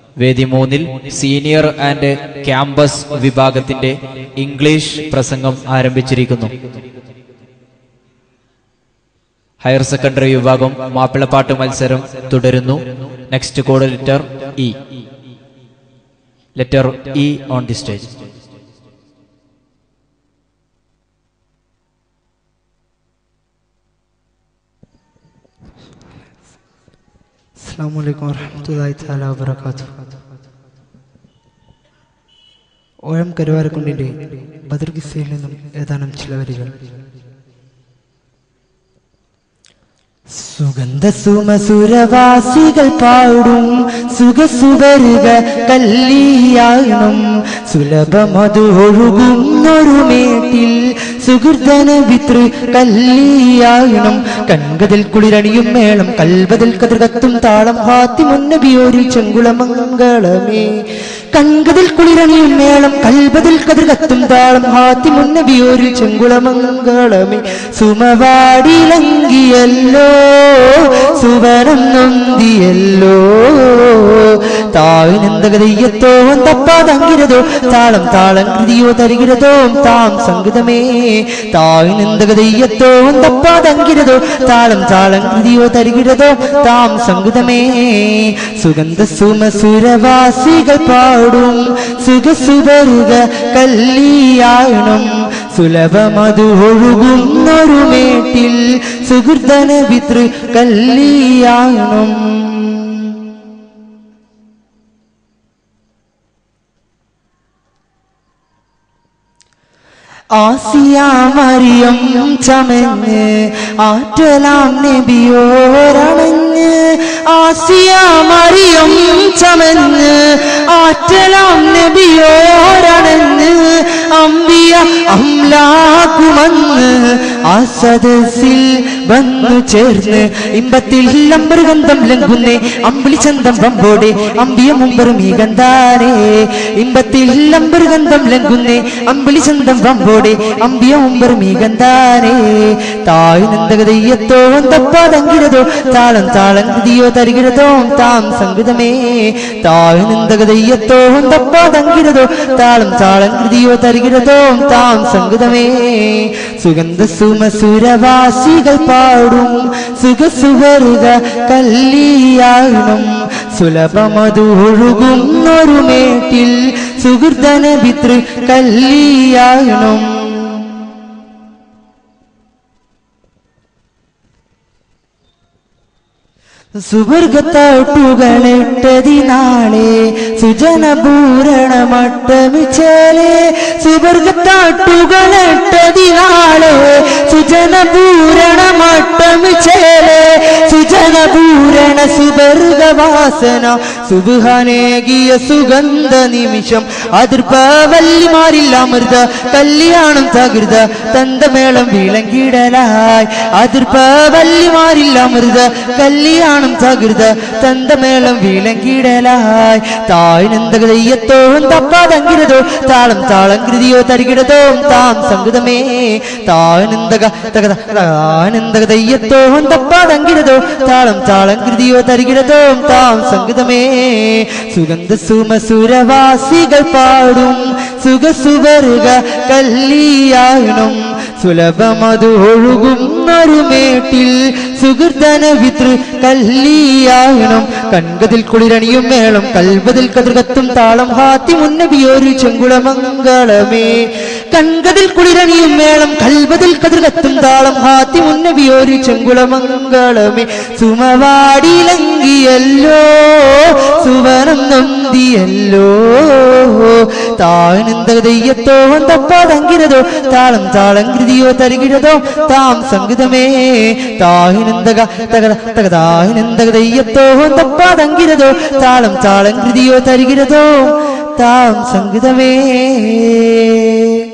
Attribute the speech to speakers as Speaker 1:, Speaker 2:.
Speaker 1: വേദി മൂന്നിൽ senior and campus വിഭാഗത്തിന്റെ ഇംഗ്ലീഷ് പ്രസംഗം ആരംഭിച്ചിരിക്കുന്നു ഹയർ സെക്കൻഡറി വിഭാഗം മാപ്പിളപ്പാട്ട് മത്സരം തുടരുന്നു next code letter E letter E on the stage
Speaker 2: അസ്സാം വലൈക്കും വറഹമത്തല്ലാഹി തആല വബറകാത്തു ഓഴം കരുവാരക്കുണ്ടിന്റെ ബദർ കിസ്സയിൽ നിന്നും ഏതാനും ചില വരികൾ സുഗന്ധ സുമസുരവാസികൾ പാടും സുഖസുവരുക കല്ലിയാണം സുലഭമതു ഒഴുകുന്നൊരു മേട്ടിൽ സുഹൃതന വിതൃ കല്ലിയാണം കൺകതിൽ കുളിരണിയും മേളം കൽവതിൽ കതിർകത്തും താളം ഹാത്തി മുന്നബിയോരിൽ ചെങ്കുളമംഗളമേ കൺകതിൽ കുളിരണിയും മേളം കൽബതിൽ കതിർകത്തും താളം ഹാത്തി മുന്നബിയോരിൽ ചെങ്കുളമംഗളമേ സുമവാടിലങ്കിയല്ലോ സുവരം നൊന്തിയല്ലോ താവിനെന്തകതയ്യത്തോ തപ്പാതങ്കിരതോ താളം താളം കൃതിയോ തരികിരതോ താം സംഗീതമേ താവിനെന്തകതയ്യത്തോ തപ്പാതങ്കിരതോ താളം താളം കൃതിയോ തരികിരതോ താം സംഗീതമേ സുഗന്ധ സുമസുരവാസികൾ പാടും സുഖസുവരുക കല്ലിയാണം സുലഭമതു ഒഴുകുന്നൊരു മേട്ടിൽ സുഹൃതന വിതൃ കല്ലിയാണം ആസിയാമറിയം ചമഞ്ഞ് ആറ്റലാം നബിയോരണഞ്ഞ് ആസിയാമറിയം ചമഞ്ഞ് ആറ്റലാം നബിയോരണഞ്ഞ് അമ്പിയ അംലാക്കുമന്ന് ആ സദസ്സിൽ വന്നു ചേർന്ന് ഇമ്പത്തിൽ അമ്പർഗന്ധം ലംഘുന്നേ അമ്പിളി ചന്തം വമ്പോടെ അമ്പിയ മുമ്പറും ഈ ഗന്ധാരേ ഇമ്പത്തിൽ അമ്പർഗന്ധം ലംഘുന്നേ അമ്പിളി ചന്തം വമ്പോടെ അമ്പിയ മുമ്പറും ഈ ഗന്ധാരേ തായ് നന്ദകതയ്യത്തോ തപ്പാതങ്കിരതോ താളം താളം കൃതിയോ തരികിരതോ താം സംഗീതമേ തായ് നന്ദകതയ്യത്തോ തപ്പാതങ്കിരതോ താളം താളം കൃതിയോ തരികിരതോ താം സംഗീതമേ സുഗന്ധ സുമസുരവാസികൾ പാടും സുഖസുവരുക കല്ലിയാണം സുലഭമതു ഒഴുകുന്നൊരു മേട്ടിൽ സുഹൃതന പിതൃ കല്ലിയാണം സുവർഗത്താട്ടുകളെട്ടതിനാളെ സുജനപൂരണമട്ടമിച്ചേലെ സുവർഗത്താട്ടുകളെട്ടതിനാളെ സുജനപൂരണമട്ടമിച്ചേലെ സുജനപൂരണ സുവർഗവാസന സുബുഹാനേകിയ സുഗന്ധ നിമിഷം അതിർപ്പവല്ലിമാരില്ല അമൃത കല്യാണം തകൃത തന്തമേളം വിളങ്കിടലായി അതിർപ്പവല്ലിമാരില്ല അമൃത കല്യാണം തകൃത തന്തമേളം വിളങ്കിടലായി താഴ്നന്തകതയ്യത്തോ തപ്പാതങ്കിരതോ താളം താളം കൃതിയോ തരികിടതോ താം സംഗീതമേ താഴ്നന്തക തകത താനന്തകതയ്യത്തോ തപ്പാതങ്കിരതോ താളം താളം കൃതിയോ തരികിടതോ താം സംഗീതമേ സുഗന്ധ സുമസുരവാസികൾ പാടും സുഖസുവർഗ കല്ലിയായണം സുലഭമതു ഒഴുകുന്നൊരു മേട്ടിൽ സുഹൃതന വിതൃ കല്ലിയായണം കൺകതിൽ കുളിരണിയും മേളം കൽവതിൽ കതിർകത്തും താളം ഹാത്തി മുന്നബിയോരു ചെങ്കുളമംഗളമേ കൺകതിൽ കുളിരണിയും മേളം കൽവതിൽ കതിർകത്തും താളം ഹാത്തി മുന്നബിയോരു ചെങ്കുളമംഗളമേ സുമവാടിലങ്കിയല്ലോ സുവനം നന്ദിയല്ലോ താഴ്നന്തകതയ്യത്തോ തപ്പാതങ്കിരതോ താളം താളം കൃതിയോ തരികിടതോ താം സംഗീതമേ താഹിനന്തക തകത തകതാഹിനന്തകതയ്യത്തോ തപ്പാതങ്കിരതോ താളം താളം കൃതിയോ തരികിടതോ താം സംഗീതമേ